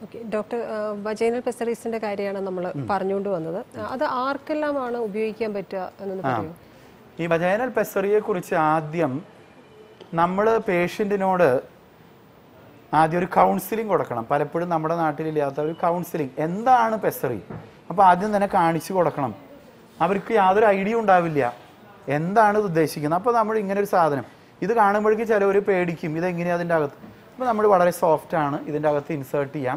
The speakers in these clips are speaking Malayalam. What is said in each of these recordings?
ഓക്കെ ഡോക്ടർ വജൈനൽ പെസറീസിന്റെ കാര്യമാണ് നമ്മൾ പറഞ്ഞുകൊണ്ട് വന്നത് അത് ആർക്കെല്ലാമാണ് ഉപയോഗിക്കാൻ പറ്റുക എന്നൊന്ന് പറയൂ ഈ വജൈനൽ പെസറിയെ കുറിച്ച് ആദ്യം നമ്മൾ പേഷ്യൻറ്റിനോട് ആദ്യം ഒരു കൗൺസിലിംഗ് കൊടുക്കണം പലപ്പോഴും നമ്മുടെ നാട്ടിലില്ലാത്ത ഒരു കൗൺസിലിംഗ് എന്താണ് പെസറി അപ്പോൾ ആദ്യം തന്നെ കാണിച്ചു കൊടുക്കണം അവർക്ക് യാതൊരു ഐഡിയ ഉണ്ടാവില്ല എന്താണ് ഇത് ഉദ്ദേശിക്കുന്നത് അപ്പോൾ നമ്മൾ ഇങ്ങനെ ഒരു സാധനം ഇത് കാണുമ്പോഴേക്കും ചിലവർ പേടിക്കും ഇതെങ്ങനെയാണ് അതിൻ്റെ അകത്ത് അപ്പോൾ നമ്മൾ വളരെ സോഫ്റ്റ് ആണ് ഇതിൻ്റെ അകത്ത് ഇൻസേർട്ട് ചെയ്യാം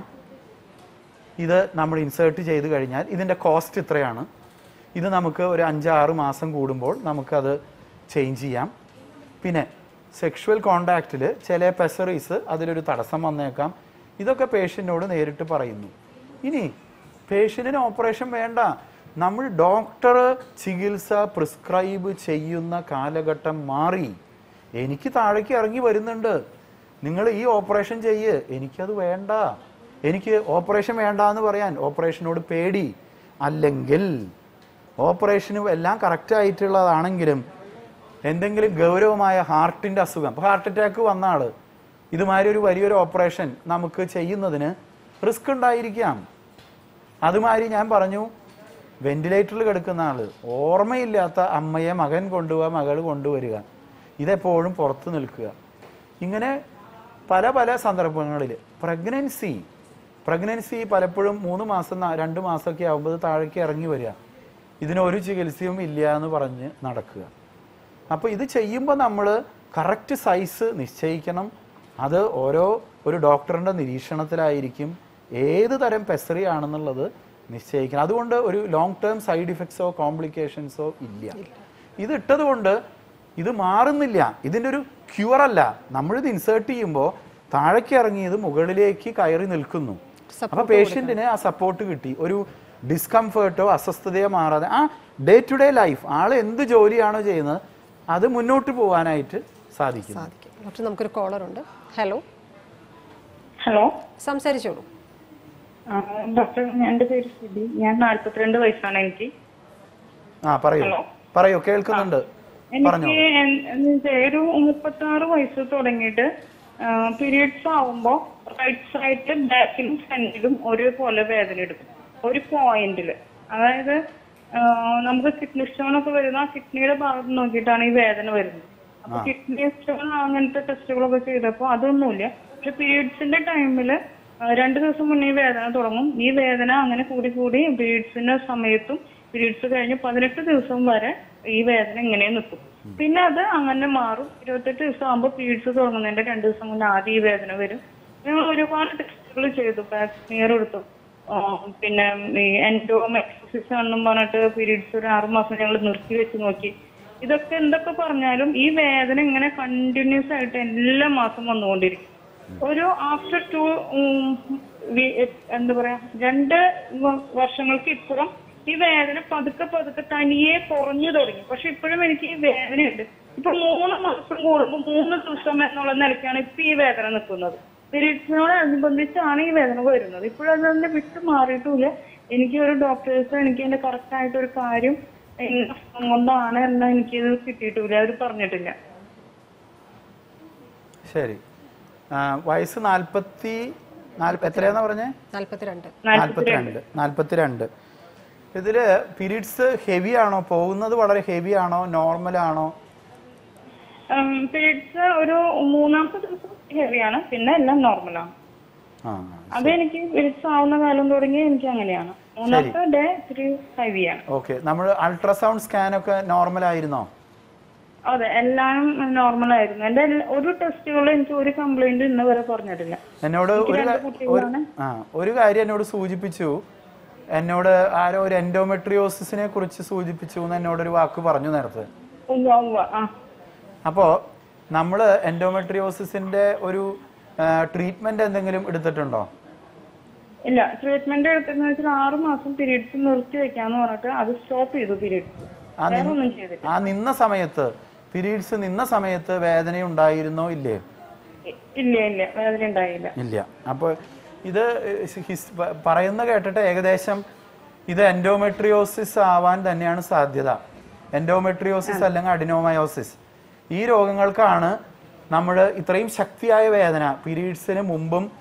ഇത് നമ്മൾ ഇൻസേർട്ട് ചെയ്ത് കഴിഞ്ഞാൽ ഇതിൻ്റെ കോസ്റ്റ് ഇത്രയാണ് ഇത് നമുക്ക് ഒരു അഞ്ചാറ് മാസം കൂടുമ്പോൾ നമുക്കത് ചേഞ്ച് ചെയ്യാം പിന്നെ സെക്ഷുവൽ കോണ്ടാക്റ്റിൽ ചില പെസറീസ് അതിലൊരു തടസ്സം വന്നേക്കാം ഇതൊക്കെ പേഷ്യൻറ്റിനോട് നേരിട്ട് പറയുന്നു ഇനി പേഷ്യൻറ്റിന് ഓപ്പറേഷൻ വേണ്ട നമ്മൾ ഡോക്ടർ ചികിത്സ പ്രിസ്ക്രൈബ് ചെയ്യുന്ന കാലഘട്ടം മാറി എനിക്ക് താഴേക്ക് ഇറങ്ങി വരുന്നുണ്ട് നിങ്ങൾ ഈ ഓപ്പറേഷൻ ചെയ്യ് എനിക്കത് വേണ്ട എനിക്ക് ഓപ്പറേഷൻ വേണ്ട എന്ന് പറയാൻ ഓപ്പറേഷനോട് പേടി അല്ലെങ്കിൽ ഓപ്പറേഷന് എല്ലാം കറക്റ്റ് ആയിട്ടുള്ളതാണെങ്കിലും എന്തെങ്കിലും ഗൗരവമായ ഹാർട്ടിൻ്റെ അസുഖം ഇപ്പോൾ ഹാർട്ട് അറ്റാക്ക് വന്ന ആള് ഇതുമാതിരി ഒരു വലിയൊരു ഓപ്പറേഷൻ നമുക്ക് ചെയ്യുന്നതിന് റിസ്ക് ഉണ്ടായിരിക്കാം അതുമാതിരി ഞാൻ പറഞ്ഞു വെന്റിലേറ്ററിൽ കിടക്കുന്ന ആള് ഓർമ്മയില്ലാത്ത അമ്മയെ മകൻ കൊണ്ടുപോവുക മകൾ കൊണ്ടുവരിക ഇതെപ്പോഴും പുറത്ത് നിൽക്കുക ഇങ്ങനെ പല പല സന്ദർഭങ്ങളിൽ പ്രഗ്നൻസി പ്രഗ്നൻസി പലപ്പോഴും മൂന്ന് മാസം നാ- രണ്ട് മാസമൊക്കെ ആകുമ്പോൾ താഴേക്ക് ഇറങ്ങി വരിക ഇതിനൊരു ചികിത്സയും ഇല്ല എന്ന് പറഞ്ഞ് നടക്കുക അപ്പോൾ ഇത് ചെയ്യുമ്പോൾ നമ്മൾ കറക്റ്റ് സൈസ് നിശ്ചയിക്കണം അത് ഓരോ ഒരു ഡോക്ടറിൻ്റെ നിരീക്ഷണത്തിലായിരിക്കും ഏത് തരം പെസറി ആണെന്നുള്ളത് നിശ്ചയിക്കണം അതുകൊണ്ട് ഒരു ലോങ് ടേം സൈഡ് ഇഫക്ട്സോ കോംപ്ലിക്കേഷൻസോ ഇല്ല ഇത് ഇട്ടത് കൊണ്ട് ഇത് മാറുന്നില്ല ഇതിൻ്റെ ഒരു ക്യൂർ അല്ല നമ്മളിത് ഇൻസേർട്ട് ചെയ്യുമ്പോൾ താഴേക്ക് ഇറങ്ങി ഇത് മുകളിലേക്ക് കയറി നിൽക്കുന്നു അപ്പൊ പേഷ്യന്റിന് ആ സപ്പോർട്ട് കിട്ടി ഒരു ഡിസ്കംഫേർട്ടോ അസ്വസ്ഥതയോ മാറാതെ ആ ഡേ ടു ഡേ ലൈഫ് ആള് എന്ത് ജോലിയാണോ ചെയ്യുന്നത് അത് മുന്നോട്ട് പോകാനായിട്ട് സാധിക്കും സാധിക്കും ഡോക്ടർ നമുക്കൊരു കോളർ ഉണ്ട് ഹലോ ഹലോ സംസാരിച്ചോളൂ ആ, ഡോക്ടർ എന്റെ പേര് സിബി ഞാൻ നാല്പത്തിരണ്ട് വയസ്സാണ് എനിക്ക് ആ പറയൂ ഹലോ. പറയൂ കേൾക്കുന്നുണ്ട് പറഞ്ഞോ എനിക്ക് എൻ- എന്ന് വെച്ചാ ഒരു മുപ്പത്തി ആറ് വയസ്സ് തുടങ്ങിയിട്ട് പീരിയഡ്സ് ആവുമ്പോ റൈറ്റ് സൈഡ് ബാക്കിലും ഫ്രണ്ടിലും ഒരേപോലെ വേദന എടുക്കും ഒരു പോയിന്റില് അതായത് ആ, നമുക്ക് കിഡ്നി സ്റ്റോൺ ഒക്കെ വരുന്ന ആ കിഡ്നിയുടെ ഭാഗത്ത് നോക്കിയിട്ടാണ് ഈ വേദന വരുന്നത് അപ്പൊ കിഡ്നി സ്റ്റോൺ അങ്ങനത്തെ ടെസ്റ്റുകളൊക്കെ ചെയ്തപ്പോ അതൊന്നുമില്ല പക്ഷെ പീരിയഡ്സിന്റെ ടൈമില് രണ്ടു ദിവസം മുന്നേ ഈ വേദന തുടങ്ങും ഈ വേദന അങ്ങനെ കൂടി കൂടി പീരിയഡ്സിന്റെ സമയത്തും പീരിയഡ്സ് കഴിഞ്ഞ് പതിനെട്ട് ദിവസം വരെ ഈ വേദന ഇങ്ങനെ നിൽക്കും പിന്നെ അത് അങ്ങനെ മാറും ഇരുപത്തെട്ട് ദിവസം ആകുമ്പോൾ പീരിയഡ്സ് തുടങ്ങുന്നതിന്റെ രണ്ടു ദിവസം മുന്നേ ആദ്യം ഈ വേദന വരും ഞങ്ങൾ ഒരുപാട് ടെസ്റ്റുകൾ ചെയ്തു പാക്സ്മിയർ എടുത്തു ആ, പിന്നെ ഈ എൻഡോമെക്സിസ് ആണെന്നും പറഞ്ഞിട്ട് പീരീഡ്സ് ഒരു ആറു മാസം ഞങ്ങൾ നിർത്തി വെച്ച് നോക്കി ഇതൊക്കെ എന്തൊക്കെ പറഞ്ഞാലും ഈ വേദന ഇങ്ങനെ കണ്ടിന്യൂസ് ആയിട്ട് എല്ലാ മാസം വന്നുകൊണ്ടിരിക്കും ഒരു ആഫ്റ്റർ ടു എന്താ പറയാ രണ്ട് വ- വർഷങ്ങൾക്ക് ഇപ്പുറം ഈ വേദന പതുക്കെ പതുക്കെ തനിയെ കുറഞ്ഞു തുടങ്ങി പക്ഷെ ഇപ്പോഴും എനിക്ക് ഈ വേദനയുണ്ട് ഇപ്പൊ മൂന്ന് മാസം കൂടുമ്പോൾ മൂന്ന് ദിവസം എന്നുള്ള നിലയ്ക്കാണ് ഇപ്പൊ ഈ വേദന നിൽക്കുന്നത് പീരീഡ്സിനോട് അനുബന്ധിച്ചാണ് ഈ വേദന വരുന്നത് ഇപ്പോഴത് തന്നെ വിട്ടു മാറിയിട്ടില്ല എനിക്ക് ഒരു ഡോക്ടേഴ്സ് എനിക്ക് അതിന്റെ കറക്റ്റ് ആയിട്ട് ഒരു കാര്യം ഇന്ന അസുഖം കൊണ്ടാണ് എന്ന് എനിക്ക് ഇത് കിട്ടിയിട്ടില്ല അവർ പറഞ്ഞിട്ടില്ല ശരി ആ, വയസ്സ് നാൽപ്പത്തി നാൽപ്പ എത്രയാന്നാ പറഞ്ഞേ നാല്പത്തിരണ്ട് നാൽപ്പത്തിരണ്ട് നാൽപ്പത്തിരണ്ട് ഇതില് പീരീഡ്സ് ഹെവി ആണോ പോകുന്നത് വളരെ ഹെവി ആണോ നോർമൽ ആണോ പീരീഡ്സ് ഒരു മൂന്നാമത്തെ ദിവസം ഹെവിയാണ് പിന്നെ എല്ലാം നോർമലാണ് ആ അതെനിക്ക് പീരീഡ്സ് ആവുന്ന കാലം തുടങ്ങി എനിക്ക് അങ്ങനെയാണ് മൂന്നാമത്തെ ഡേ ഇത്തിരി ഹെവിയാണ് ഓക്കെ നമ്മൾ അൾട്രാസൗണ്ട് സ്കാൻ ഒക്കെ നോർമൽ ആയിരുന്നോ അതെ എല്ലാം നോർമൽ ആയിരുന്നു എന്റെ എല്ലാ- ഒരു ടെസ്റ്റുകളും എനിക്ക് ഒരു കംപ്ലൈന്റ് ഇന്ന് വരെ പറഞ്ഞിട്ടില്ല എന്നോട് ഒരു രണ്ട് കാ- ഒരു കുട്ടികളാണ്. ആ ഒരു കാര്യം എന്നോട് സൂചിപ്പിച്ചു എന്നോട് ആരോ ഒരു എൻഡോമെട്രിയോസിസിനെ കുറിച്ച് സൂചിപ്പിച്ചു എന്ന് എന്നോട് ഒരു വാക്ക് പറഞ്ഞു നേരത്തെ ഉവ്വ ഉവ്വ ആ അപ്പോൾ നമ്മൾ എൻഡോമെട്രിയോസിസിന്റെ ഒരു ട്രീറ്റ്മെന്റ് എന്തെങ്കിലും എടുത്തിട്ടുണ്ടോ ഇല്ല ട്രീറ്റ്മെന്റ് എടുത്തെന്ന് വെച്ചാൽ ആറ് മാസം പീരീഡ്സ് നിർത്തി വെക്കാന്ന് പറഞ്ഞിട്ട് അത് സ്റ്റോപ്പ് ചെയ്തു പീരീഡ്സ് ആ വേറെ നിന്ന- ഒന്നും ചെയ്തില്ല ആ നിന്ന സമയത്ത് പീരീഡ്സ് നിന്ന സമയത്ത് വേദന ഉണ്ടായിരുന്നോ ഇല്ലേ ഇ- ഇല്ല ഇല്ല വേദന ഉണ്ടായില്ല ഇല്ല അപ്പോൾ ഇത് ഹിസ് പ- പറയുന്ന കേട്ടിട്ട് ഏകദേശം ഇത് എൻഡോമെട്രിയോസിസ് ആവാൻ തന്നെയാണ് സാധ്യത എൻഡോമെട്രിയോസിസ് അല്ലെങ്കിൽ അഡിനോമയോസിസ് ഈ രോഗങ്ങൾക്കാണ് നമ്മൾ ഇത്രയും ശക്തിയായ വേദന പീരീഡ്സിന് മുമ്പും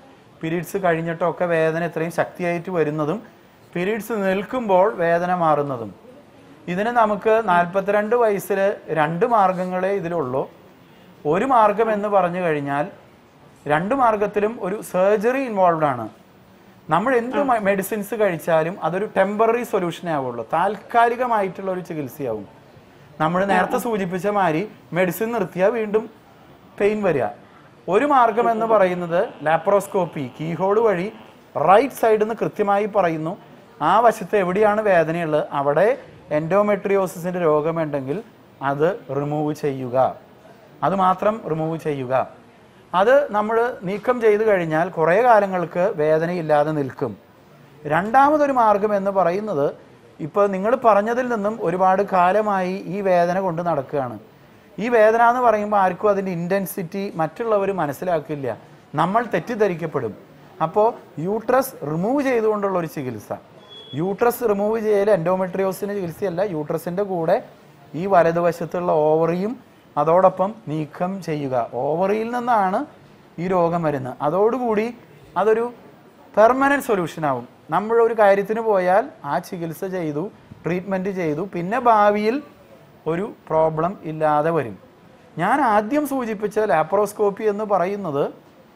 പീരീഡ്സ് കഴിഞ്ഞിട്ടൊക്കെ വേദന ഇത്രയും ശക്തിയായിട്ട് വരുന്നതും പീരീഡ്സ് നിൽക്കുമ്പോൾ വേദന മാറുന്നതും ഇതിന് നമുക്ക് നാൽപ്പത്തിരണ്ട് വയസ്സിൽ രണ്ട് മാർഗങ്ങളെ ഇതിലുള്ളൂ ഒരു മാർഗം എന്ന് പറഞ്ഞു കഴിഞ്ഞാൽ രണ്ട് മാർഗത്തിലും ഒരു സർജറി ഇൻവോൾവ് ആണ് നമ്മൾ എന്ത് മെഡിസിൻസ് കഴിച്ചാലും അതൊരു ടെമ്പററി സൊല്യൂഷനേ ആവുള്ളൂ താൽക്കാലികമായിട്ടുള്ള ഒരു ചികിത്സയാവും നമ്മൾ നേരത്തെ സൂചിപ്പിച്ച മാതിരി മെഡിസിൻ നിർത്തിയാൽ വീണ്ടും പെയിൻ വരിക ഒരു മാർഗം എന്ന് പറയുന്നത് ലാപ്രോസ്കോപ്പി കീഹോൾ വഴി റൈറ്റ് സൈഡിൽ നിന്ന് കൃത്യമായി പറയുന്നു ആ വശത്ത് എവിടെയാണ് വേദനയുള്ളത് അവിടെ എൻഡോമെട്രിയോസിന്റെ രോഗമുണ്ടെങ്കിൽ അത് റിമൂവ് ചെയ്യുക അത് മാത്രം റിമൂവ് ചെയ്യുക അത് നമ്മൾ നീക്കം ചെയ്തു കഴിഞ്ഞാൽ കുറേ കാലങ്ങൾക്ക് വേദനയില്ലാതെ നിൽക്കും രണ്ടാമതൊരു മാർഗം എന്ന് പറയുന്നത് ഇപ്പോൾ നിങ്ങൾ പറഞ്ഞതിൽ നിന്നും ഒരുപാട് കാലമായി ഈ വേദന കൊണ്ട് നടക്കുകയാണ് ഈ വേദന എന്ന് പറയുമ്പോൾ ആർക്കും അതിൻ്റെ ഇൻറ്റൻസിറ്റി മറ്റുള്ളവർ മനസ്സിലാക്കില്ല നമ്മൾ തെറ്റിദ്ധരിക്കപ്പെടും അപ്പോൾ യൂട്രസ് റിമൂവ് ചെയ്തുകൊണ്ടുള്ള ഒരു ചികിത്സ യൂട്രസ് റിമൂവ് ചെയ്യൽ എൻഡോമെട്രിയോസിന് ചികിത്സയല്ല യൂട്രസിൻ്റെ കൂടെ ഈ വലതുവശത്തുള്ള ഓവറിയും അതോടൊപ്പം നീക്കം ചെയ്യുക ഓവറിയിൽ നിന്നാണ് ഈ രോഗം വരുന്നത് അതോടുകൂടി അതൊരു പെർമനന്റ് സൊല്യൂഷൻ ആവും നമ്മൾ ഒരു കാര്യത്തിന് പോയാൽ ആ ചികിത്സ ചെയ്തു ട്രീറ്റ്മെന്റ് ചെയ്തു പിന്നെ ഭാവിയിൽ ഒരു പ്രോബ്ലം ഇല്ലാതെ വരും ഞാൻ ആദ്യം സൂചിപ്പിച്ച ലാപ്രോസ്കോപ്പി എന്ന് പറയുന്നത്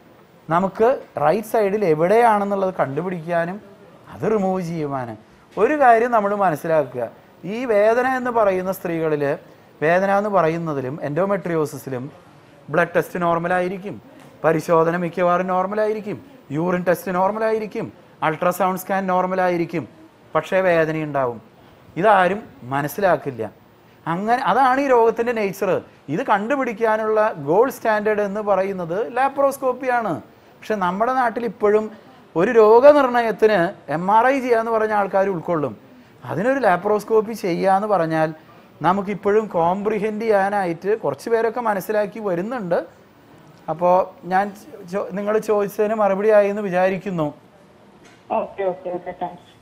നമുക്ക് റൈറ്റ് സൈഡിൽ എവിടെയാണെന്നുള്ളത് കണ്ടുപിടിക്കാനും അത് റിമൂവ് ചെയ്യുവാനും ഒരു കാര്യം നമ്മൾ മനസ്സിലാക്കുക ഈ വേദന എന്ന് പറയുന്ന സ്ത്രീകളിൽ വേദന എന്ന് പറയുന്നതിലും എൻഡോമെട്രിയോസിസിലും ബ്ലഡ് ടെസ്റ്റ് നോർമലായിരിക്കും പരിശോധന മിക്കവാറും നോർമലായിരിക്കും യൂറിൻ ടെസ്റ്റ് നോർമലായിരിക്കും അൾട്രാസൗണ്ട് സ്കാൻ നോർമലായിരിക്കും പക്ഷേ വേദന ഉണ്ടാവും ഇതാരും മനസ്സിലാക്കില്ല അങ്ങനെ അതാണ് ഈ രോഗത്തിന്റെ നേച്ചർ ഇത് കണ്ടുപിടിക്കാനുള്ള ഗോൾഡ് സ്റ്റാൻഡേർഡ് എന്ന് പറയുന്നത് ലാപ്രോസ്കോപ്പിയാണ് പക്ഷെ നമ്മുടെ നാട്ടിൽ ഇപ്പോഴും ഒരു രോഗനിർണയത്തിന് എം ആർ ഐ ചെയ്യാന്ന് പറഞ്ഞ ആൾക്കാർ ഉൾക്കൊള്ളും അതിനൊരു ലാപ്രോസ്കോപ്പി ചെയ്യാന്ന് പറഞ്ഞാൽ നമുക്കിപ്പോഴും കോംപ്രിഹെൻഡ് ചെയ്യാനായിട്ട് കുറച്ച് പേരൊക്കെ മനസ്സിലാക്കി വരുന്നുണ്ട് അപ്പോൾ ഞാൻ നിങ്ങൾ ചോദിച്ചതിന് മറുപടി ആയി എന്ന് വിചാരിക്കുന്നു ഓക്കെ ഓക്കെ ഓക്കെ താങ്ക്സ്